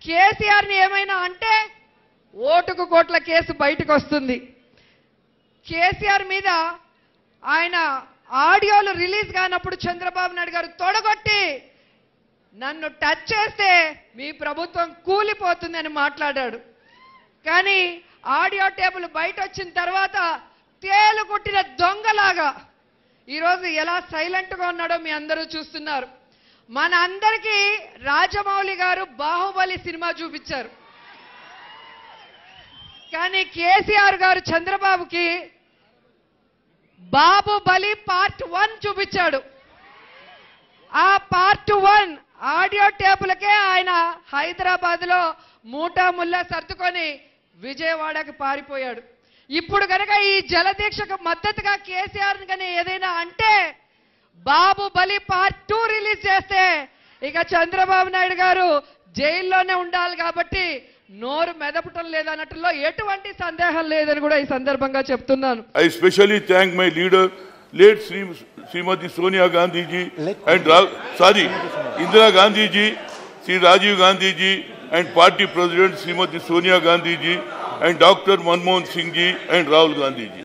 కేసీఆర్ని ఏమైనా అంటే ఓటుకు కోట్ల కేసు బయటకు వస్తుంది కేసీఆర్ మీద ఆయన ఆడియోలు రిలీజ్ కానప్పుడు చంద్రబాబు నాయుడు గారు తొడగొట్టి నన్ను టచ్ చేస్తే మీ ప్రభుత్వం కూలిపోతుందని మాట్లాడాడు కానీ ఆడియో టేబుల్ బయట వచ్చిన తర్వాత తేలు కొట్టిన దొంగలాగా ఈరోజు ఎలా సైలెంట్గా ఉన్నాడో మీ అందరూ చూస్తున్నారు మన అందరికీ రాజమౌళి గారు బాహుబలి సినిమా చూపించారు కానీ కేసీఆర్ గారు చంద్రబాబుకి బాబుబలి పార్ట్ వన్ చూపించాడు ఆ పార్ట్ వన్ ఆడియో టేపులకే ఆయన హైదరాబాద్ లో మూటా ముల్లా సర్దుకొని విజయవాడకి పారిపోయాడు ఇప్పుడు కనుక ఈ జలదీక్షకు మద్దతుగా కేసీఆర్ కనుక ఏదైనా అంటే బాబు బలి పార్ట్ టూ రిలీజ్ చేస్తే ఇక చంద్రబాబు నాయుడు గారు జైల్లోనే ఉండాలి కాబట్టి నోరు మెదపటం లేదన్నట్టులో ఎటువంటి సందేహం లేదని కూడా ఈ సందర్భంగా చెప్తున్నాను I especially thank my leader, late Sri, Srimati Sonia Gandhi ji and Ra- sorry, Indira Gandhi ji, Sri Rajiv Gandhi ji and party president Srimati Sonia Gandhi ji and Dr. Manmohan Singh ji and Rahul Gandhi ji.